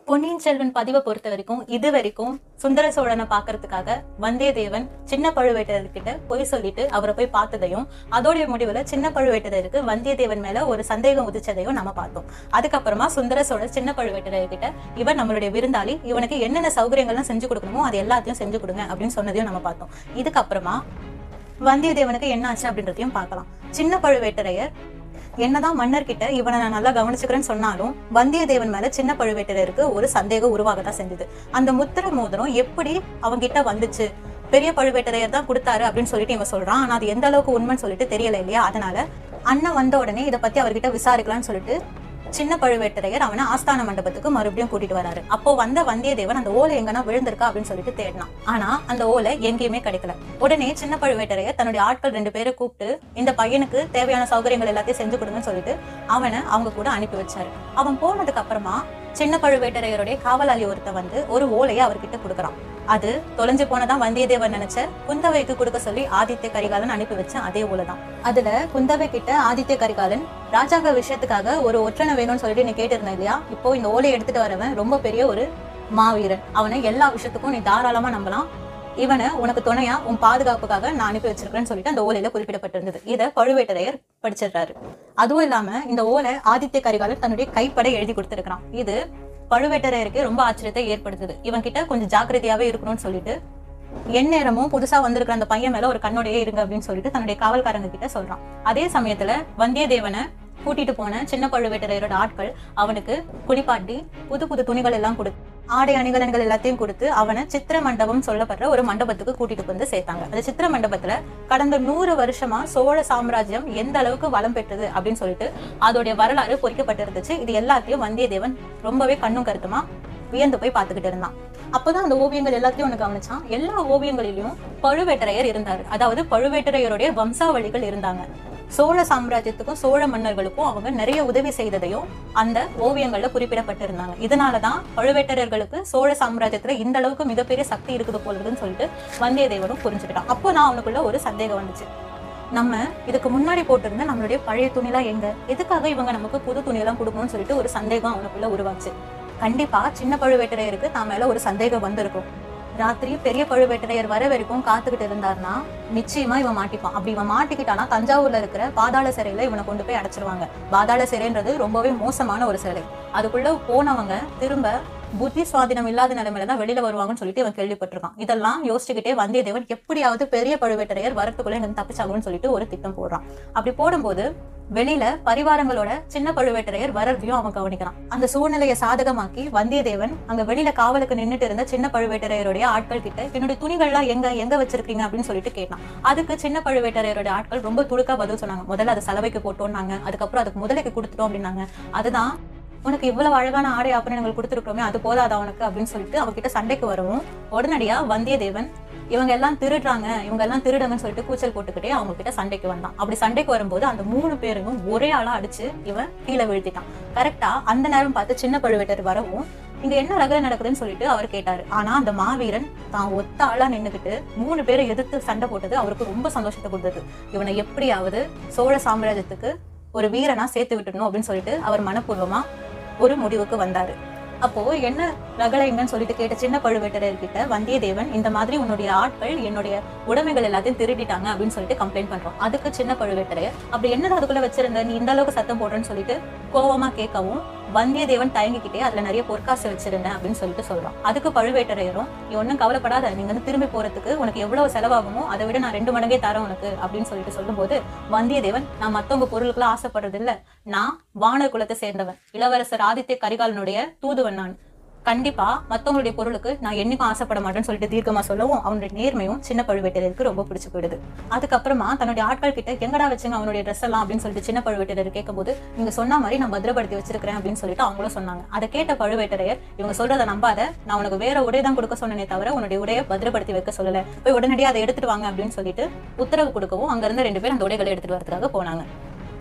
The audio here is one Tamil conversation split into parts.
பொன்னியின் செல்வன் பதிவை பொறுத்த வரைக்கும் இது வரைக்கும் சுந்தர சோழனை பாக்குறதுக்காக வந்தியத்தேவன் சின்ன பழுவேட்டரர்கிட்ட போய் சொல்லிட்டு அவரை போய் பார்த்ததையும் அதோடைய முடிவுல சின்ன பழுவேட்டரருக்கு வந்தியத்தேவன் மேல ஒரு சந்தேகம் உதிச்சதையும் நம்ம பார்த்தோம் அதுக்கப்புறமா சுந்தர சோழர் சின்ன பழுவேட்டரர்கிட்ட இவன் நம்மளுடைய விருந்தாளி இவனுக்கு என்னென்ன சௌகரியங்கள்லாம் செஞ்சு கொடுக்கணுமோ அது எல்லாத்தையும் செஞ்சு கொடுங்க அப்படின்னு சொன்னதையும் நம்ம பார்த்தோம் இதுக்கப்புறமா வந்தியத்தேவனுக்கு என்ன ஆச்சு அப்படின்றதையும் பார்க்கலாம் சின்ன பழுவேட்டரையர் என்னதான் மன்னர்கிட்ட இவனை நான் நல்லா கவனிச்சுக்கிறேன்னு சொன்னாலும் வந்தியத்தேவன் மேல சின்ன பழுவேட்டரையருக்கு ஒரு சந்தேகம் உருவாக தான் செஞ்சது அந்த முத்திர மோதிரம் எப்படி அவங்கிட்ட வந்துச்சு பெரிய பழுவேட்டரையர் தான் கொடுத்தாரு அப்படின்னு சொல்லிட்டு இவன் சொல்றான் ஆனா அது எந்த அளவுக்கு உண்மைன்னு சொல்லிட்டு தெரியல இல்லையா அதனால அண்ணன் வந்த உடனே இதை பத்தி அவர்கிட்ட விசாரிக்கலாம்னு சொல்லிட்டு சின்ன பழுவேட்டரையர் அவனை ஆஸ்தான மண்டபத்துக்கு மறுபடியும் கூட்டிட்டு வராரு அப்போ வந்த வந்தியத்தேவன் அந்த ஓலை எங்கன்னா விழுந்திருக்கா அப்படின்னு சொல்லிட்டு தேடினான் ஆனா அந்த ஓலை எங்கேயுமே கிடைக்கல உடனே சின்ன பழுவேட்டரையர் தன்னுடைய ஆட்கள் ரெண்டு பேரை கூப்பிட்டு இந்த பையனுக்கு தேவையான சௌகரியங்கள் எல்லாத்தையும் செஞ்சு கொடுங்கன்னு சொல்லிட்டு அவனை அவங்க கூட அனுப்பி வச்சாரு அவன் போனதுக்கு அப்புறமா சின்ன பழுவேட்டரையருடைய காவலாளி ஒருத்த வந்து ஒரு ஓலையை அவர்கிட்ட கொடுக்குறான் அது தொலைஞ்சு போனதான் வந்தியத்தேவன் நினைச்ச குந்தவைக்கு கொடுக்க சொல்லி ஆதித்ய கரிகாலன் அனுப்பி வச்ச அதே ஓலைதான் அதுல குந்தவை கிட்ட ஆதித்ய கரிகாலன் ராஜாங்க விஷயத்துக்காக ஒரு ஒற்றனை வேணும்னு சொல்லிட்டு நீ கேட்டிருந்த இல்லையா இப்போ இந்த ஓலையை எடுத்துட்டு வரவன் ரொம்ப பெரிய ஒரு மாவீரன் அவனை எல்லா விஷயத்துக்கும் நீ தாராளமா நம்பலாம் இவனை உனக்கு துணையா உன் பாதுகாப்புக்காக நான் அனுப்பி வச்சிருக்கேன்னு சொல்லிட்டு அந்த ஓலையில குறிப்பிடப்பட்டிருந்தது இதை பழுவேட்டரையர் படிச்சிடுறாரு அதுவும் இல்லாம இந்த ஓலை ஆதித்ய கரிகாலன் தன்னுடைய கைப்பட எழுதி கொடுத்திருக்கிறான் இது பழுவேட்டரையருக்கு ரொம்ப ஆச்சரியத்தை ஏற்படுத்துது இவன் கிட்ட கொஞ்சம் ஜாக்கிரதையாவே இருக்கணும்னு சொல்லிட்டு எந்நேரமும் புதுசா வந்திருக்கிற அந்த பையன் மேல ஒரு கண்ணோடையே இருங்க அப்படின்னு சொல்லிட்டு தன்னுடைய காவல்காரங்க கிட்ட சொல்றான் அதே சமயத்துல வந்தியத்தேவனை கூட்டிட்டு போன சின்ன பழுவேட்டரையரோட ஆட்கள் அவனுக்கு குளிப்பாட்டி புது புது துணிகள் எல்லாம் கொடுத்து ஆடை அணிகலன்கள் எல்லாத்தையும் கொடுத்து அவனை சித்திர மண்டபம் சொல்லப்படுற ஒரு மண்டபத்துக்கு கூட்டிட்டு வந்து சேர்த்தாங்க அந்த சித்திர மண்டபத்துல கடந்த நூறு வருஷமா சோழ சாம்ராஜ்யம் எந்த அளவுக்கு வளம் பெற்றது அப்படின்னு சொல்லிட்டு அதோடைய வரலாறு பொறிக்கப்பட்டிருந்துச்சு இது எல்லாத்தையும் வந்தியத்தேவன் ரொம்பவே கண்ணும் கருத்துமா வியந்து போய் பார்த்துக்கிட்டு இருந்தான் அப்பதான் அந்த ஓவியங்கள் எல்லாத்தையும் ஒண்ணு கவனிச்சான் எல்லா ஓவியங்களிலும் பழுவேட்டரையர் இருந்தாரு அதாவது பழுவேட்டரையருடைய வம்சாவளிகள் இருந்தாங்க சோழ சாம்ராஜ்யத்துக்கும் சோழ மன்னர்களுக்கும் அவங்க நிறைய உதவி செய்ததையும் அந்த ஓவியங்கள்ல குறிப்பிடப்பட்டிருந்தாங்க இதனாலதான் பழுவேட்டரர்களுக்கு சோழ சாம்ராஜ்யத்துல இந்த அளவுக்கு மிகப்பெரிய சக்தி இருக்குது போலதுன்னு சொல்லிட்டு வந்தியத்தேவனும் புரிஞ்சுக்கிட்டான் அப்போ நான் அவனுக்குள்ள ஒரு சந்தேகம் வந்துச்சு நம்ம இதுக்கு முன்னாடி போட்டிருந்த நம்மளுடைய பழைய துணிலாம் எங்க எதுக்காக இவங்க நமக்கு புது துணியெல்லாம் கொடுக்கணும்னு சொல்லிட்டு ஒரு சந்தேகம் அவனுக்குள்ள உருவாச்சு கண்டிப்பா சின்ன பழுவேட்டரையருக்கு தான் மேல ஒரு சந்தேகம் வந்திருக்கும் ராத்திரி பெரிய பழுவேட்டரையர் வர வரைக்கும் காத்துக்கிட்டு இருந்தாருன்னா நிச்சயமா இவன் மாட்டிப்பான் அப்படி இவன் மாட்டிக்கிட்டானா தஞ்சாவூர்ல இருக்கிற பாதாள சிறையில இவனை கொண்டு போய் அடைச்சிருவாங்க பாதாள சிறைன்றது ரொம்பவே மோசமான ஒரு சிறை அதுக்குள்ள போனவங்க திரும்ப புத்தி சுவாதீனம் இல்லாத நிலைமையில தான் வெளியில வருவாங்கன்னு சொல்லிட்டு இவன் கேள்விப்பட்டிருக்கான் இதெல்லாம் யோசிச்சுக்கிட்டே வந்தியத்தேவன் எப்படியாவது பெரிய பழுவேட்டரையர் வரத்துக்குள்ள இங்க தப்பிச்சாகணும்னு சொல்லிட்டு ஒரு திட்டம் போடுறான் அப்படி போடும்போது வெளியில பரிவாரங்களோட சின்ன பழுவேட்டரையர் வரதையும் அவன் கவனிக்கிறான் அந்த சூழ்நிலையை சாதகமாக்கி வந்தியத்தேவன் அங்க வெளியில காவலுக்கு நின்னுட்டு இருந்த சின்ன பழுவேட்டரையருடைய ஆட்கள் கிட்ட என்னுடைய துணிகள்லாம் எங்க எங்க வச்சிருக்கீங்க அப்படின்னு சொல்லிட்டு கேட்டான் அதுக்கு சின்ன பழுவேட்டரையரோட ஆட்கள் ரொம்ப துடுக்கா பதில் சொன்னாங்க முதல்ல அதை செலவைக்கு போட்டோம்னாங்க அதுக்கப்புறம் அதுக்கு முதலைக்கு கொடுத்துட்டோம் அப்படின்னாங்க அதுதான் உனக்கு இவ்வளவு அழகான ஆடை ஆபரணங்கள் கொடுத்துருக்கோமே அது போதாதா உனக்கு அப்படின்னு சொல்லிட்டு அவகிட்ட சண்டைக்கு வரவும் உடனடியா வந்தியத்தேவன் இவங்க எல்லாம் திருடுறாங்க இவங்க எல்லாம் திருடுங்கன்னு சொல்லிட்டு கூச்சல் போட்டுக்கிட்டே அவங்க கிட்ட சண்டைக்கு வந்தான் அப்படி சண்டைக்கு வரும்போது அந்த மூணு பேரும் ஒரே ஆளா அடிச்சு இவன் கீழே வீழ்த்திட்டான் கரெக்டா அந்த நேரம் பார்த்து சின்ன பழுவேட்டர் வரவும் இங்க என்ன ரகல நடக்குதுன்னு சொல்லிட்டு அவர் கேட்டாரு ஆனா அந்த மாவீரன் தான் ஒத்த ஆளா நின்னுக்கிட்டு மூணு பேரை எதிர்த்து சண்டை போட்டது அவருக்கு ரொம்ப சந்தோஷத்தை கொடுத்தது இவனை எப்படியாவது சோழ சாம்ராஜ்யத்துக்கு ஒரு வீரனா சேர்த்து விட்டுடணும் அப்படின்னு சொல்லிட்டு அவர் மனப்பூர்வமா ஒரு முடிவுக்கு வந்தாரு அப்போ என்ன ரகலைங்கன்னு சொல்லிட்டு கேட்ட சின்ன பழுவேட்டரர்கிட்ட வந்தியத்தேவன் இந்த மாதிரி உன்னுடைய ஆட்கள் என்னுடைய உடைமைகள் எல்லாத்தையும் திருடிட்டாங்க அப்படின்னு சொல்லிட்டு கம்ப்ளைண்ட் பண்றோம் அதுக்கு சின்ன பழுவேட்டரையர் அப்படி என்னடா அதுக்குள்ள வச்சிருந்த நீ இந்த அளவுக்கு சத்தம் போடுறேன்னு சொல்லிட்டு கோவமா கேட்கவும் வந்தியத்தேவன் தயங்கிக்கிட்டே அதுல நிறைய பொற்காசு வச்சிருந்தேன் அப்படின்னு சொல்லிட்டு சொல்றான் அதுக்கு பழுவேட்டரையரும் நீ ஒன்னும் கவலைப்படாத நீங்க வந்து திரும்பி போறதுக்கு உனக்கு எவ்வளவு செலவாகுமோ அதை விட நான் ரெண்டு மடங்கே தரேன் உனக்கு அப்படின்னு சொல்லிட்டு சொல்லும்போது வந்தியத்தேவன் நான் மத்தவங்க பொருளுக்குலாம் ஆசைப்படுறது இல்ல நான் வானர் குலத்தை சேர்ந்தவன் இளவரசர் ஆதித்ய கரிகாலனுடைய தூதுவன் நான் கண்டிப்பா மத்தவங்களுடைய பொருளுக்கு நான் என்னைக்கும் ஆசைப்பட மாட்டேன்னு சொல்லிட்டு தீர்க்கமா சொல்லவும் அவனுடைய நேர்மையும் சின்ன பழுவேட்டரருக்கு ரொம்ப பிடிச்சு போயிடுது அதுக்கப்புறமா தன்னுடைய ஆட்கள் கிட்ட எங்கடா வச்சுங்க அவனுடைய ட்ரெஸ் எல்லாம் அப்படின்னு சொல்லிட்டு சின்ன பழுவேட்டரர் கேட்கும்போது நீங்க சொன்ன மாதிரி நான் பத்திரப்படுத்தி வச்சிருக்கிறேன் அப்படின்னு சொல்லிட்டு அவங்களும் சொன்னாங்க அதை கேட்ட பழுவேட்டரையர் இவங்க சொல்றதை நம்பாத நான் உனக்கு வேற உடை தான் கொடுக்க சொன்னனே தவிர உன்னுடைய உடையை பத்திரப்படுத்தி வைக்க சொல்லல போய் உடனடியாக அதை எடுத்துட்டு வாங்க அப்படின்னு சொல்லிட்டு உத்தரவு கொடுக்கவும் அங்க இருந்து ரெண்டு பேரும் அந்த உடைகளை எடுத்துட்டு வரதுக்காக போனாங்க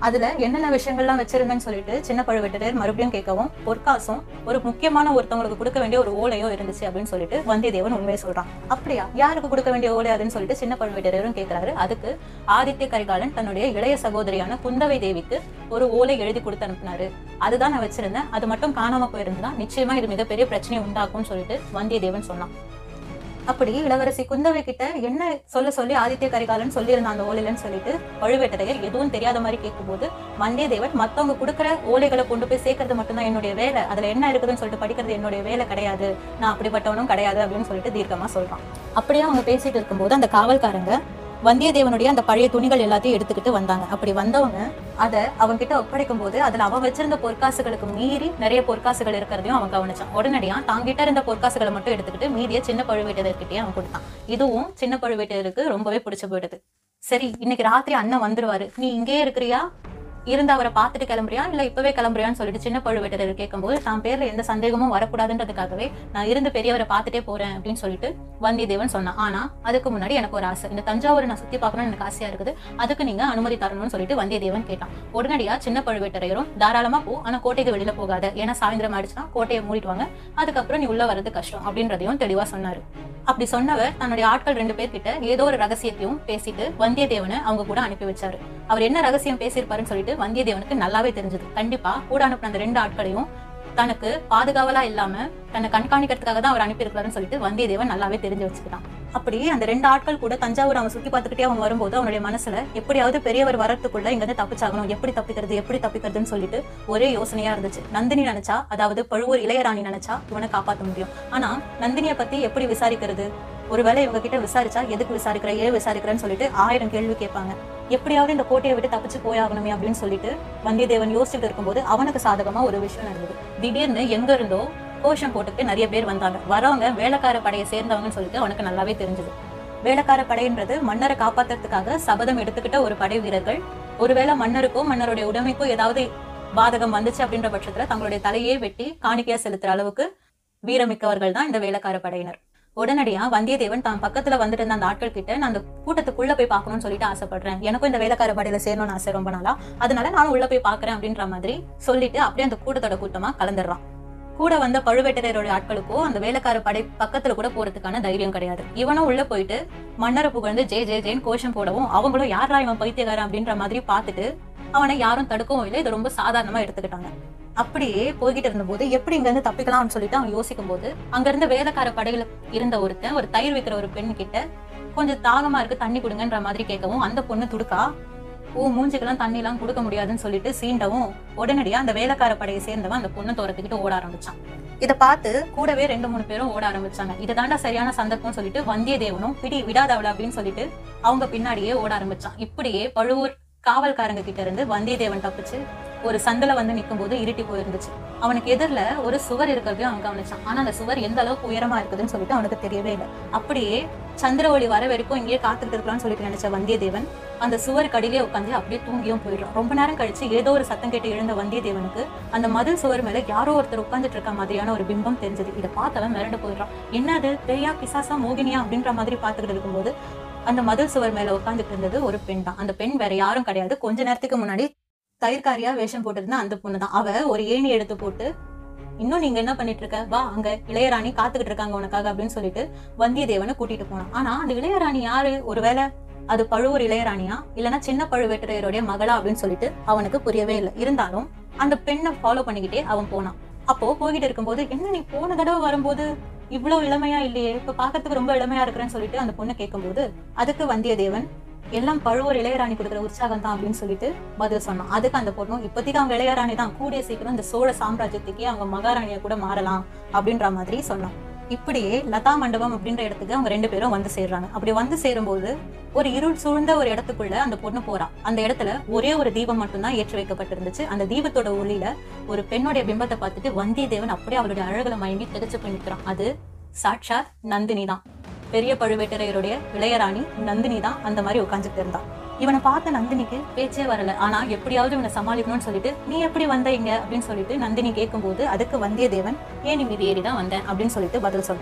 அதுல என்னென்ன விஷயங்கள்லாம் வச்சிருந்தேன்னு சொல்லிட்டு சின்ன பழுவேட்டரையர் மறுபடியும் கேட்கவும் பொற்காசும் ஒரு முக்கியமான ஒருத்தவங்களுக்கு கொடுக்க வேண்டிய ஒரு ஓலையும் இருந்துச்சு அப்படின்னு சொல்லிட்டு வந்தியத்தேவன் உண்மையை சொல்றான் அப்படியா யாருக்கு கொடுக்க வேண்டிய ஓலை அதுன்னு சொல்லிட்டு சின்ன பழுவேட்டரையரும் கேட்கிறாரு அதுக்கு ஆதித்ய கரிகாலன் தன்னுடைய இளைய சகோதரியான குந்தவை தேவிக்கு ஒரு ஓலை எழுதி கொடுத்து அனுப்பினாரு அதுதான் நான் வச்சிருந்தேன் அது மட்டும் காணாம போயிருந்தா நிச்சயமா இது மிகப்பெரிய பிரச்சனையை உண்டாக்கும்னு சொல்லிட்டு வந்தியத்தேவன் சொன்னான் அப்படி இளவரசி குந்தவை கிட்ட என்ன சொல்ல சொல்லி ஆதித்ய கரிகாலன் சொல்லியிருந்தான் அந்த ஓலையிலன்னு சொல்லிட்டு பழுவேட்டரையர் எதுவும் தெரியாத மாதிரி கேட்கும்போது வந்தியத்தேவன் மத்தவங்க கொடுக்குற ஓலைகளை கொண்டு போய் சேர்க்கறது மட்டும்தான் என்னுடைய வேலை அதுல என்ன இருக்குதுன்னு சொல்லிட்டு படிக்கிறது என்னுடைய வேலை கிடையாது நான் அப்படிப்பட்டவனும் கிடையாது அப்படின்னு சொல்லிட்டு தீர்க்கமா சொல்றான் அப்படியே அவங்க பேசிட்டு இருக்கும்போது அந்த காவல்காரங்க வந்தியத்தேவனுடைய அந்த பழைய துணிகள் எல்லாத்தையும் எடுத்துக்கிட்டு வந்தாங்க அப்படி வந்தவங்க அதை அவன்கிட்ட ஒப்படைக்கும் போது அதுல அவன் வச்சிருந்த பொற்காசுகளுக்கு மீறி நிறைய பொற்காசுகள் இருக்கிறதையும் அவன் கவனிச்சான் உடனடியா தாங்கிட்ட இருந்த பொற்காசுகளை மட்டும் எடுத்துக்கிட்டு மீதிய சின்ன பழுவேட்டதற்கிட்டே அவன் கொடுத்தான் இதுவும் சின்ன பழுவேட்டருக்கு ரொம்பவே பிடிச்சு போயிடுது சரி இன்னைக்கு ராத்திரி அண்ணன் வந்துருவாரு நீ இங்கே இருக்கிறியா இருந்து அவரை பார்த்துட்டு கிளம்புறியா இல்ல இப்பவே கிளம்புறியான்னு சொல்லிட்டு சின்ன பழுவேட்டரர் கேட்கும்போது தான் பேர்ல எந்த சந்தேகமும் வரக்கூடாதுன்றதுக்காகவே நான் இருந்து பெரியவரை பார்த்துட்டே போறேன் அப்படின்னு சொல்லிட்டு வந்தியத்தேவன் சொன்னான் ஆனா அதுக்கு முன்னாடி எனக்கு ஒரு ஆசை இந்த தஞ்சாவூரை நான் சுத்தி பார்க்கணும்னு எனக்கு ஆசையா இருக்குது அதுக்கு நீங்க அனுமதி தரணும்னு சொல்லிட்டு வந்தியத்தேவன் கேட்டான் உடனடியா சின்ன பழுவேட்டரையரும் தாராளமா போ ஆனா கோட்டைக்கு வெளியில போகாத ஏன்னா சாயந்தரம் ஆயிடுச்சுன்னா கோட்டையை மூடிடுவாங்க அதுக்கப்புறம் நீ உள்ள வர்றது கஷ்டம் அப்படின்றதையும் தெளிவா சொன்னாரு அப்படி சொன்னவர் தன்னுடைய ஆட்கள் ரெண்டு பேர்கிட்ட ஏதோ ஒரு ரகசியத்தையும் பேசிட்டு வந்தியத்தேவனை அவங்க கூட அனுப்பி வச்சாரு அவர் என்ன ரகசியம் பேசியிருப்பாருன்னு சொல்லிட்டு வந்தியத்தேவனுக்கு நல்லாவே தெரிஞ்சது கண்டிப்பா கூட அனுப்பின அந்த ரெண்டு ஆட்களையும் தனக்கு பாதுகாவலா இல்லாம தன்னை கண்காணிக்கிறதுக்காக தான் அவர் அனுப்பியிருக்காருன்னு சொல்லிட்டு வந்தியத்தேவன் நல்லாவே தெரிஞ்சு வச்சுக்கிட்டான் அப்படி அந்த ரெண்டு ஆட்கள் கூட தஞ்சாவூர் அவன் சுத்தி பார்த்துக்கிட்டே அவன் வரும்போது அவனுடைய மனசுல எப்படியாவது பெரியவர் வரத்துக்குள்ள இங்க இருந்து தப்பிச்சாகணும் எப்படி தப்பிக்கிறது எப்படி தப்பிக்கிறதுன்னு சொல்லிட்டு ஒரே யோசனையா இருந்துச்சு நந்தினி நினைச்சா அதாவது பழுவூர் இளையராணி நினைச்சா இவனை காப்பாத்த முடியும் ஆனா நந்தினியை பத்தி எப்படி விசாரிக்கிறது ஒருவேளை இவங்க கிட்ட விசாரிச்சா எதுக்கு விசாரிக்கிற ஏன் விசாரிக்கிறேன்னு சொல்லிட்டு ஆயிரம் கேள்வி கேட்பாங்க எப்படியாவது இந்த கோட்டையை விட்டு தப்பிச்சு போயாகணுமே அப்படின்னு சொல்லிட்டு வந்தியத்தேவன் யோசிச்சுட்டு இருக்கும்போது அவனுக்கு சாதகமா ஒரு விஷயம் நடந்தது திடீர்னு எங்க இருந்தோ கோஷம் போட்டுட்டு நிறைய பேர் வந்தாங்க வரவங்க வேலைக்கார படையை சேர்ந்தவங்கன்னு சொல்லிட்டு அவனுக்கு நல்லாவே தெரிஞ்சது வேலைக்கார படைன்றது மன்னரை காப்பாத்துறதுக்காக சபதம் எடுத்துக்கிட்ட ஒரு படை வீரர்கள் ஒருவேளை மன்னருக்கோ மன்னருடைய உடைமைக்கோ ஏதாவது பாதகம் வந்துச்சு அப்படின்ற பட்சத்துல தங்களுடைய தலையே வெட்டி காணிக்கையா செலுத்துற அளவுக்கு வீரமிக்கவர்கள் தான் இந்த வேலைக்கார படையினர் உடனடியா வந்தியத்தேவன் தான் பக்கத்துல வந்துட்டு இருந்த அந்த ஆட்கள் கிட்ட நான் அந்த கூட்டத்துக்குள்ள போய் பார்க்கணும்னு சொல்லிட்டு ஆசைப்படுறேன் எனக்கும் இந்த வேலைக்கார படையில சேரணும்னு ஆசை ரொம்ப நாளா அதனால நானும் உள்ள போய் பார்க்கறேன் அப்படின்ற மாதிரி சொல்லிட்டு அப்படியே அந்த கூட்டத்தோட கூட்டமா கலந்துடுறான் கூட வந்த பழுவேட்டரையரோட ஆட்களுக்கோ அந்த வேலைக்கார படை பக்கத்துல கூட போறதுக்கான தைரியம் கிடையாது இவனும் உள்ள போயிட்டு மன்னரை புகழ்ந்து ஜே ஜே ஜேன்னு கோஷம் போடவும் அவங்களும் யாரா இவன் பைத்தியக்காரன் அப்படின்ற மாதிரி பார்த்துட்டு அவனை யாரும் தடுக்கவும் இல்லை இதை ரொம்ப சாதாரணமா எடுத்துக்கிட்டாங்க அப்படியே போய்கிட்டு இருந்தபோது எப்படி இங்க இருந்து தப்பிக்கலாம்னு சொல்லிட்டு அவன் யோசிக்கும் போது அங்க இருந்த வேலைக்கார படையில இருந்த ஒருத்தன் ஒரு தயிர் விற்கிற ஒரு பெண் கிட்ட கொஞ்சம் தாகமா இருக்கு தண்ணி கொடுங்கன்ற மாதிரி கேட்கவும் அந்த பொண்ணு துடுக்கா ஓ மூஞ்சிக்கெல்லாம் தண்ணி எல்லாம் கொடுக்க முடியாதுன்னு சொல்லிட்டு சீண்டவும் உடனடியா அந்த வேலைக்கார படையை சேர்ந்தவன் அந்த பொண்ணை துரத்துக்கிட்டு ஓட ஆரம்பிச்சான் இதை பார்த்து கூடவே ரெண்டு மூணு பேரும் ஓட ஆரம்பிச்சாங்க இதுதாண்டா சரியான சந்தர்ப்பம் சொல்லிட்டு வந்தியத்தேவனும் பிடி விடாதவள அப்படின்னு சொல்லிட்டு அவங்க பின்னாடியே ஓட ஆரம்பிச்சான் இப்படியே பழுவூர் காவல்காரங்க கிட்ட இருந்து வந்தியத்தேவன் தப்பிச்சு ஒரு சந்தில வந்து நிற்கும் போது இருட்டி போயிருந்துச்சு அவனுக்கு எதிரில ஒரு சுவர் இருக்கிறதையும் அவன் கவனிச்சான் ஆனா அந்த சுவர் எந்த அளவுக்கு உயரமா இருக்குதுன்னு சொல்லிட்டு அவனுக்கு தெரியவே இல்லை அப்படியே சந்திர ஒளி வர வரைக்கும் இங்கேயே காத்துட்டு இருக்கலாம்னு சொல்லிட்டு நினைச்ச வந்தியத்தேவன் அந்த சுவர் கடியிலே உட்காந்து அப்படியே தூங்கியும் போயிடுறான் ரொம்ப நேரம் கழிச்சு ஏதோ ஒரு சத்தம் கேட்டு எழுந்த வந்தியத்தேவனுக்கு அந்த மதில் சுவர் மேல யாரோ ஒருத்தர் உட்காந்துட்டு இருக்க மாதிரியான ஒரு பிம்பம் தெரிஞ்சது இதை பார்த்தவன் மிரண்டு போயிடுறான் என்னது பேயா பிசாசா மோகினியா அப்படின்ற மாதிரி பார்த்துக்கிட்டு இருக்கும்போது அந்த மதில் சுவர் மேல உட்காந்துட்டு இருந்தது ஒரு பெண் தான் அந்த பெண் வேற யாரும் கிடையாது கொஞ்ச நேரத்துக்கு முன்னாடி தயிர்காரியா வேஷம் போட்டிருந்தா அந்த பொண்ணு தான் அவ ஒரு ஏணி எடுத்து போட்டு இன்னும் நீங்க என்ன பண்ணிட்டு இருக்க வா அங்க இளையராணி காத்துக்கிட்டு இருக்காங்க உனக்காக அப்படின்னு சொல்லிட்டு வந்தியத்தேவனை கூட்டிட்டு போனான் ஆனா அந்த இளையராணி யாரு ஒருவேளை அது பழுவூர் இளையராணியா இல்லைன்னா சின்ன பழுவேட்டரையருடைய மகளா அப்படின்னு சொல்லிட்டு அவனுக்கு புரியவே இல்லை இருந்தாலும் அந்த பெண்ணை ஃபாலோ பண்ணிக்கிட்டே அவன் போனான் அப்போ போய்கிட்டு இருக்கும்போது என்ன நீ போன தடவை வரும்போது இவ்வளவு இளமையா இல்லையே இப்ப பாக்கிறதுக்கு ரொம்ப இளமையா இருக்கிறேன்னு சொல்லிட்டு அந்த பொண்ணு கேட்கும்போது அதுக்கு வந்தியத்தேவன் எல்லாம் பழுவூர் இளையராணி கொடுக்குற உற்சாகம் தான் அப்படின்னு சொல்லிட்டு பதில் சொன்னான் அதுக்கு அந்த பொண்ணும் இப்போதைக்கு அவங்க இளையராணி தான் கூடிய சீக்கிரம் இந்த சோழ சாம்ராஜ்யத்துக்கே அவங்க மகாராணியா கூட மாறலாம் அப்படின்ற மாதிரி சொன்னான் இப்படியே லதா மண்டபம் அப்படின்ற இடத்துக்கு அவங்க ரெண்டு பேரும் வந்து சேர்றாங்க அப்படி வந்து சேரும்போது ஒரு இருள் சூழ்ந்த ஒரு இடத்துக்குள்ள அந்த பொண்ணு போறா அந்த இடத்துல ஒரே ஒரு தீபம் மட்டும்தான் ஏற்றி வைக்கப்பட்டிருந்துச்சு அந்த தீபத்தோட ஒளியில ஒரு பெண்ணுடைய பிம்பத்தை பார்த்துட்டு வந்தியத்தேவன் அப்படியே அவளுடைய அழகுல மயங்கி திகச்சு போய் நிற்கிறான் அது சாட்சாத் நந்தினி தான் பெரிய பழுவேட்டரையருடைய இளையராணி நந்தினி தான் அந்த மாதிரி உட்காந்துட்டு இருந்தா இவனை பார்த்த நந்தினிக்கு பேச்சே வரல ஆனா எப்படியாவது இவனை சமாளிக்கணும்னு சொல்லிட்டு நீ எப்படி வந்த இங்க அப்படின்னு சொல்லிட்டு நந்தினி கேட்கும்போது அதுக்கு வந்தியத்தேவன் ஏன் நீ மீது ஏறி தான் வந்தேன் அப்படின்னு சொல்லிட்டு பதில் சொல்றான்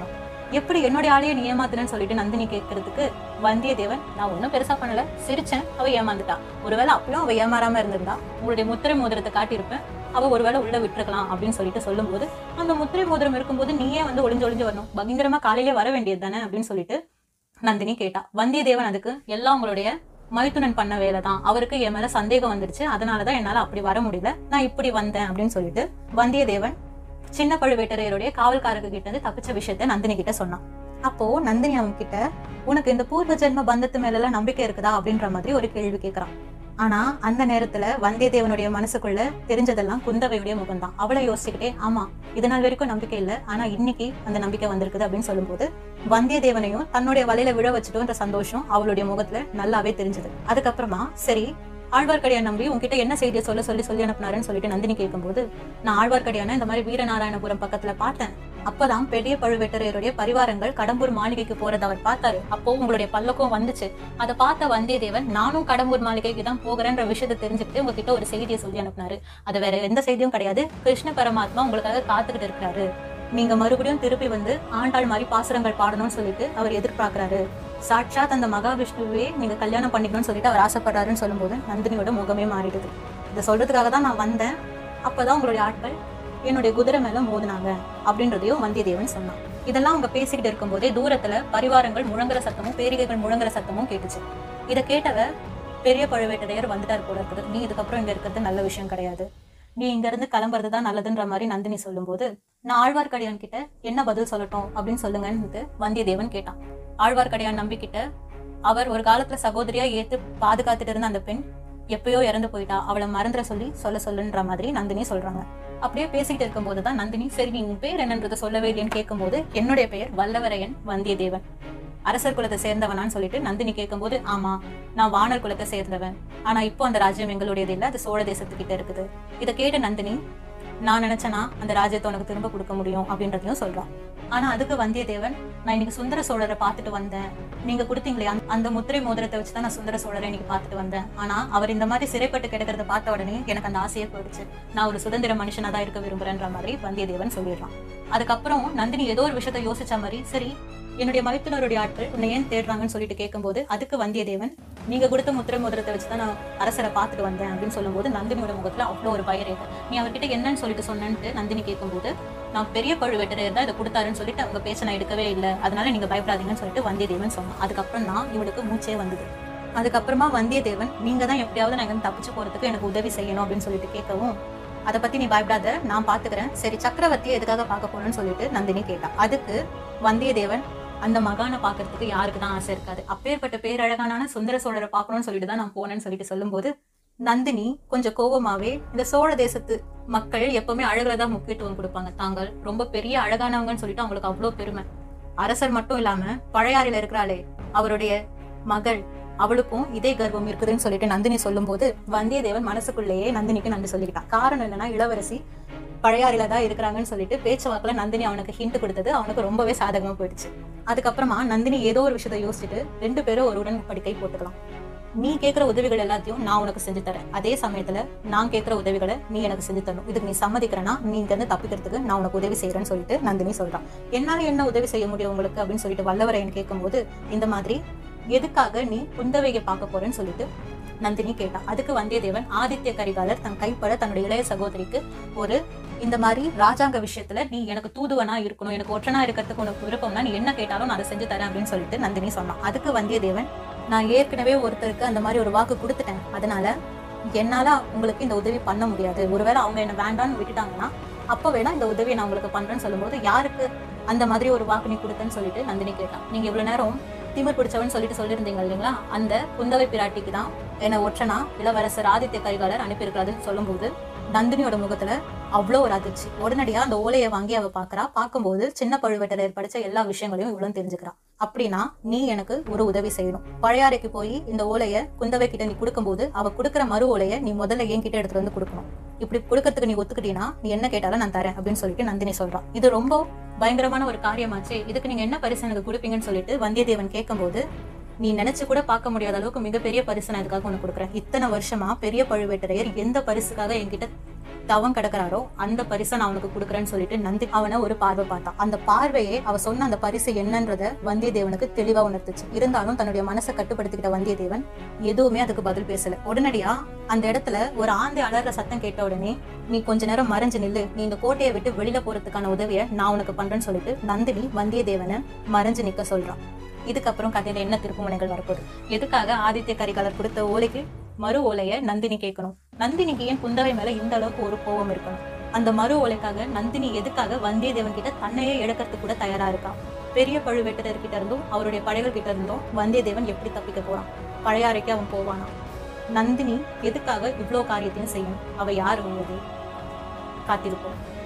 எப்படி என்னுடைய ஆளையே நீ ஏமாத்துறேன்னு சொல்லிட்டு நந்தினி கேட்கறதுக்கு வந்தியத்தேவன் நான் ஒன்றும் பெருசா பண்ணல சிரிச்சேன் அவ ஏமாந்துட்டா ஒருவேளை அப்பயும் அவ ஏமாறாம இருந்திருந்தா உங்களுடைய முத்திரை மோதிரத்தை காட்டியிருப்பேன் அவ ஒருவேளை உள்ள விட்டுருக்கலாம் அப்படின்னு சொல்லிட்டு சொல்லும்போது அந்த முத்திரை மோதிரம் இருக்கும்போது நீயே வந்து ஒளிஞ்சு ஒளிஞ்சு வரணும் பயங்கரமா காலையிலே வர வேண்டியது தானே அப்படின்னு சொல்லிட்டு நந்தினி கேட்டா வந்தியத்தேவன் அதுக்கு எல்லாம் உங்களுடைய மைத்துனன் பண்ண வேலை தான் அவருக்கு என் மேல சந்தேகம் வந்துருச்சு அதனாலதான் என்னால அப்படி வர முடியல நான் இப்படி வந்தேன் அப்படின்னு சொல்லிட்டு வந்தியத்தேவன் சின்ன பழுவேட்டரையருடைய காவல்காரங்க கிட்ட இருந்து தப்பிச்ச விஷயத்த நந்தினி கிட்ட சொன்னான் அப்போ நந்தினி அவன் கிட்ட உனக்கு இந்த பூர்வ ஜென்ம பந்தத்து மேல எல்லாம் நம்பிக்கை இருக்குதா அப்படின்ற மாதிரி ஒரு கேள்வி கேக்குறான் ஆனா அந்த நேரத்துல வந்தியத்தேவனுடைய மனசுக்குள்ள தெரிஞ்சதெல்லாம் குந்தவையுடைய முகம்தான் அவளை யோசிச்சுக்கிட்டே ஆமா இது நாள் வரைக்கும் நம்பிக்கை இல்லை ஆனா இன்னைக்கு அந்த நம்பிக்கை வந்திருக்குது அப்படின்னு சொல்லும்போது வந்தியத்தேவனையும் தன்னுடைய வலையில விழ வச்சுட்டோன்ற சந்தோஷம் அவளுடைய முகத்துல நல்லாவே தெரிஞ்சது அதுக்கப்புறமா சரி ஆழ்வார்க்கடியான் நம்பி உன்கிட்ட என்ன செய்தியை சொல்ல சொல்லி சொல்லி அனுப்புனாருன்னு சொல்லிட்டு நந்தினி கேட்கும்போது நான் ஆழ்வார்க்கடியான இந்த மாதிரி வீரநாராயணபுரம் பக்கத்துல பார்த்தேன் அப்பதான் பெரிய பழுவேட்டரையருடைய பரிவாரங்கள் கடம்பூர் மாளிகைக்கு போறத அவர் பார்த்தாரு அப்போ உங்களுடைய பல்லக்கும் வந்துச்சு அதை பார்த்த வந்தியத்தேவன் நானும் கடம்பூர் மாளிகைக்கு தான் போகிறேன்ற விஷயத்தை தெரிஞ்சுக்கிட்டு உங்ககிட்ட ஒரு செய்தியை சொல்லி அனுப்புனாரு அது வேற எந்த செய்தியும் கிடையாது கிருஷ்ண பரமாத்மா உங்களுக்காக காத்துக்கிட்டு இருக்கிறாரு நீங்க மறுபடியும் திருப்பி வந்து ஆண்டாள் மாதிரி பாசுரங்கள் பாடணும்னு சொல்லிட்டு அவர் எதிர்பார்க்கறாரு சாட்சாத் அந்த மகாவிஷ்ணுவே நீங்க கல்யாணம் பண்ணிக்கணும்னு சொல்லிட்டு அவர் ஆசைப்படுறாருன்னு சொல்லும்போது நந்தினியோட முகமே மாறிடுது இதை சொல்றதுக்காக தான் நான் வந்தேன் அப்பதான் உங்களுடைய ஆட்கள் என்னுடைய குதிரை மேல மோதினாங்க அப்படின்றதையும் வந்தியத்தேவன் சொன்னான் இதெல்லாம் அவங்க பேசிக்கிட்டு இருக்கும்போதே தூரத்துல பரிவாரங்கள் முழங்குற சத்தமும் பேரிகைகள் முழங்குற சத்தமும் கேட்டுச்சு இதை கேட்டவ பெரிய பழுவேட்டரையர் வந்துட்டார் போல இருக்குது நீ இதுக்கப்புறம் இங்க இருக்கிறது நல்ல விஷயம் கிடையாது நீ இங்க இருந்து கிளம்புறது தான் நல்லதுன்ற மாதிரி நந்தினி சொல்லும்போது நான் ஆழ்வார்க்கடியான் கிட்ட என்ன பதில் சொல்லட்டும் அப்படின்னு சொல்லுங்கன்னு வந்தியத்தேவன் கேட்டான் ஆழ்வார்க்கடியான் நம்பிக்கிட்ட அவர் ஒரு காலத்துல சகோதரியா ஏத்து பாதுகாத்துட்டு இருந்த அந்த பெண் எப்பயோ இறந்து போயிட்டா அவளை மறந்துட சொல்லி சொல்ல சொல்லுன்ற மாதிரி நந்தினி சொல்றாங்க அப்படியே பேசிக்கிட்டு இருக்கும்போது தான் நந்தினி சரி நீ உன் பேர் என்னன்றதை சொல்லவே இல்லைன்னு கேட்கும்போது என்னுடைய பெயர் வல்லவரையன் வந்தியத்தேவன் அரசர் குலத்தை சேர்ந்தவனான்னு சொல்லிட்டு நந்தினி கேட்கும்போது ஆமா நான் வானர் குலத்தை சேர்ந்தவன் ஆனா இப்போ அந்த ராஜ்யம் எங்களுடையது இல்ல அது சோழ தேசத்துக்கிட்ட இருக்குது இதை கேட்ட நந்தினி நான் நினைச்சேனா அந்த ராஜ்யத்தை உனக்கு திரும்ப கொடுக்க முடியும் அப்படின்றதையும் சொல்றான் ஆனா அதுக்கு வந்தியத்தேவன் நான் இன்னைக்கு சுந்தர சோழரை பார்த்துட்டு வந்தேன் நீங்க கொடுத்தீங்களே அந்த- அந்த முத்திரை மோதிரத்தை வச்சு தான் நான் சுந்தர சோழரை இன்னைக்கு பார்த்துட்டு வந்தேன் ஆனா அவர் இந்த மாதிரி சிறைப்பட்டு கிடக்கிறத பார்த்த உடனே எனக்கு அந்த ஆசையே போயிடுச்சு நான் ஒரு சுதந்திர மனுஷனா தான் இருக்க விரும்புறேன்ற மாதிரி வந்தியத்தேவன் சொல்லிடுறான் அதுக்கப்புறம் நந்தினி ஏதோ ஒரு விஷயத்த யோசிச்ச மாதிரி சரி என்னுடைய மைத்துனருடைய ஆட்கள் உன்னை ஏன் தேடுறாங்கன்னு சொல்லிட்டு கேட்கும்போது அதுக்கு வந்தியத்தேவன் நீங்க கொடுத்த முத்திரை மோதிரத்தை வச்சு தான் நான் அரசரை பார்த்துட்டு வந்தேன் அப்படின்னு சொல்லும்போது நந்தினியோட முகத்துல அவ்வளோ ஒரு பயரேக நீ அவர்கிட்ட என்னன்னு சொல்லிட்டு சொன்னேன்ட்டு நந்தினி கேட்கும்போது நான் பெரிய பழுவேட்டரையர் தான் இதை கொடுத்தாருன்னு சொல்லிட்டு அவங்க பேச்ச நான் எடுக்கவே இல்லை அதனால நீங்க பயப்படாதீங்கன்னு சொல்லிட்டு வந்தியத்தேவன் சொன்னான் அதுக்கப்புறம் தான் இவளுக்கு மூச்சே வந்தது அதுக்கப்புறமா வந்தியத்தேவன் நீங்க தான் எப்படியாவது நான் இங்க தப்பிச்சு போறதுக்கு எனக்கு உதவி செய்யணும் அப்படின்னு சொல்லிட்டு கேட்கவும் அதை பத்தி நீ பயப்படாத நான் பாத்துக்கிறேன் சரி சக்கரவர்த்தியை எதுக்காக பார்க்க போறேன்னு சொல்லிட்டு நந்தினி கேட்டா அதுக்கு வந்தியத்தேவன் அந்த மகானை பார்க்கறதுக்கு யாருக்கு தான் ஆசை இருக்காது அப்பேற்பட்ட பேரழகான சுந்தர சோழரை பார்க்கணும்னு சொல்லிட்டு தான் நான் போனேன்னு சொல்லிட்டு சொல்லும்போது நந்தினி கொஞ்சம் கோபமாவே இந்த சோழ தேசத்து மக்கள் எப்பவுமே அழகுல தான் முக்கியத்துவம் கொடுப்பாங்க தாங்கள் ரொம்ப பெரிய அழகானவங்கன்னு சொல்லிட்டு அவங்களுக்கு அவ்வளோ பெருமை அரசர் மட்டும் இல்லாம பழையாறையில இருக்கிறாளே அவருடைய மகள் அவளுக்கும் இதே கர்வம் இருக்குதுன்னு சொல்லிட்டு நந்தினி சொல்லும்போது வந்தியத்தேவன் மனசுக்குள்ளேயே நந்தினிக்கு நன்றி சொல்லிக்கிட்டான் காரணம் என்னன்னா இளவரசி பழையாறில தான் இருக்கிறாங்கன்னு சொல்லிட்டு பேச்சுவாக்குல நந்தினி அவனுக்கு ஹிண்ட் கொடுத்தது அவனுக்கு ரொம்பவே சாதகமா போயிடுச்சு அதுக்கப்புறமா நந்தினி ஏதோ ஒரு விஷயத்தை யோசிச்சுட்டு ரெண்டு பேரும் ஒரு உடன்படிக்கை போட்டுக்கலாம் நீ கேட்கிற உதவிகள் எல்லாத்தையும் நான் உனக்கு செஞ்சு தரேன் அதே சமயத்துல நான் கேட்கிற உதவிகளை நீ எனக்கு செஞ்சு தரணும் இதுக்கு நீ சம்மதிக்கிறனா நீ இங்க இருந்து தப்பிக்கிறதுக்கு நான் உனக்கு உதவி செய்யறேன்னு சொல்லிட்டு நந்தினி சொல்றான் என்னால என்ன உதவி செய்ய முடியும் உங்களுக்கு அப்படின்னு சொல்லிட்டு வல்லவரையன் கேட்கும்போது இந்த மாதிரி எதுக்காக நீ குந்தவையை பார்க்க போறேன்னு சொல்லிட்டு நந்தினி கேட்டான் அதுக்கு வந்தியத்தேவன் ஆதித்ய கரிகாலர் தன் கைப்பட தன்னுடைய இளைய சகோதரிக்கு ஒரு இந்த மாதிரி ராஜாங்க விஷயத்துல நீ எனக்கு தூதுவனா இருக்கணும் எனக்கு ஒற்றனா இருக்கிறதுக்கு உனக்கு விருப்பம்னா நீ என்ன கேட்டாலும் நான் அதை செஞ்சு தரேன் அப்படின்னு சொல்லிட்டு நந்தினி சொன்னான் அதுக்கு வந்தியத்தேவன் நான் ஏற்கனவே ஒருத்தருக்கு அந்த மாதிரி ஒரு வாக்கு கொடுத்துட்டேன் அதனால என்னால உங்களுக்கு இந்த உதவி பண்ண முடியாது ஒருவேளை அவங்க என்ன வேண்டாம்னு விட்டுட்டாங்கன்னா அப்ப வேணா இந்த உதவியை நான் உங்களுக்கு பண்றேன்னு சொல்லும்போது யாருக்கு அந்த மாதிரி ஒரு வாக்கு நீ கொடுத்தேன்னு சொல்லிட்டு நந்தினி கேட்டான் நீங்க இவ்வளவு நேரம் திமிர் பிடிச்சவன் சொல்லிட்டு சொல்லியிருந்தீங்க இல்லைங்களா அந்த குந்தவை பிராட்டிக்கு தான் என்ன ஒற்றனா இளவரசர் ஆதித்ய கரிகாலர் அனுப்பியிருக்காருன்னு சொல்லும்போது நந்தினியோட முகத்துல அவ்வளோ ஒரு அதிர்ச்சி உடனடியா அந்த ஓலையை வாங்கி அவ பாக்குறா பார்க்கும்போது சின்ன பழுவேட்டரையர் படிச்ச எல்லா விஷயங்களையும் இவ்வளவு தெரிஞ்சுக்கிறா அப்படின்னா நீ எனக்கு ஒரு உதவி செய்யணும் பழையாறைக்கு போய் இந்த ஓலையை குந்தவை கிட்ட நீ கொடுக்கும்போது அவ கொடுக்குற மறு ஓலையை நீ முதல்ல என் கிட்ட எடுத்துட்டு வந்து கொடுக்கணும் இப்படி கொடுக்கறதுக்கு நீ ஒத்துக்கிட்டீங்கன்னா நீ என்ன கேட்டாலும் நான் தரேன் அப்படின்னு சொல்லிட்டு நந்தினி சொல்றான் இது ரொம்ப பயங்கரமான ஒரு காரியமாச்சு இதுக்கு நீங்க என்ன பரிசு எனக்கு கொடுப்பீங்கன்னு சொல்லிட்டு வந்தியத்தேவன் கேட்கும்போது நீ நினைச்சு கூட பார்க்க முடியாத அளவுக்கு மிகப்பெரிய பரிசு நான் இதுக்காக உனக்கு கொடுக்குறேன் இத்தனை வருஷமா பெரிய பழுவேட்டரையர் எந்த பரிசுக்காக என்கிட்ட தவம் கிடக்குறாரோ அந்த பரிசை நான் அவனுக்கு கொடுக்குறேன்னு சொல்லிட்டு நந்தி அவனை ஒரு பார்வை பார்த்தான் அந்த பார்வையே அவ சொன்ன அந்த பரிசு என்னன்றத வந்தியத்தேவனுக்கு தெளிவா உணர்த்துச்சு இருந்தாலும் தன்னுடைய மனசை கட்டுப்படுத்திக்கிட்ட வந்தியத்தேவன் எதுவுமே அதுக்கு பதில் பேசல உடனடியா அந்த இடத்துல ஒரு ஆந்தை அலற சத்தம் கேட்ட உடனே நீ கொஞ்ச நேரம் மறைஞ்சு நில்லு நீ இந்த கோட்டையை விட்டு வெளியில போறதுக்கான உதவியை நான் உனக்கு பண்றேன்னு சொல்லிட்டு நந்தினி வந்தியத்தேவனை மறைஞ்சு நிக்க சொல்றான் இதுக்கப்புறம் கதையில என்ன திருப்புமுனைகள் வரப்போகுது எதுக்காக ஆதித்ய கரிகாலர் கொடுத்த ஓலைக்கு மறு ஓலையை நந்தினி கேட்கணும் நந்தினிக்கு ஏன் குந்தவை மேல இந்த அளவுக்கு ஒரு கோபம் இருக்கணும் அந்த மறு ஓலைக்காக நந்தினி எதுக்காக வந்தியத்தேவன் கிட்ட தன்னையே இழக்கிறதுக்கு கூட தயாரா இருக்கான் பெரிய பழுவேட்டரர் கிட்ட இருந்தும் அவருடைய படைகள் கிட்ட இருந்தும் வந்தியத்தேவன் எப்படி தப்பிக்க போறான் பழையாறைக்கு அவன் போவானா நந்தினி எதுக்காக இவ்வளோ காரியத்தையும் செய்யணும் அவ யார் உள்ளது காத்திருப்போம்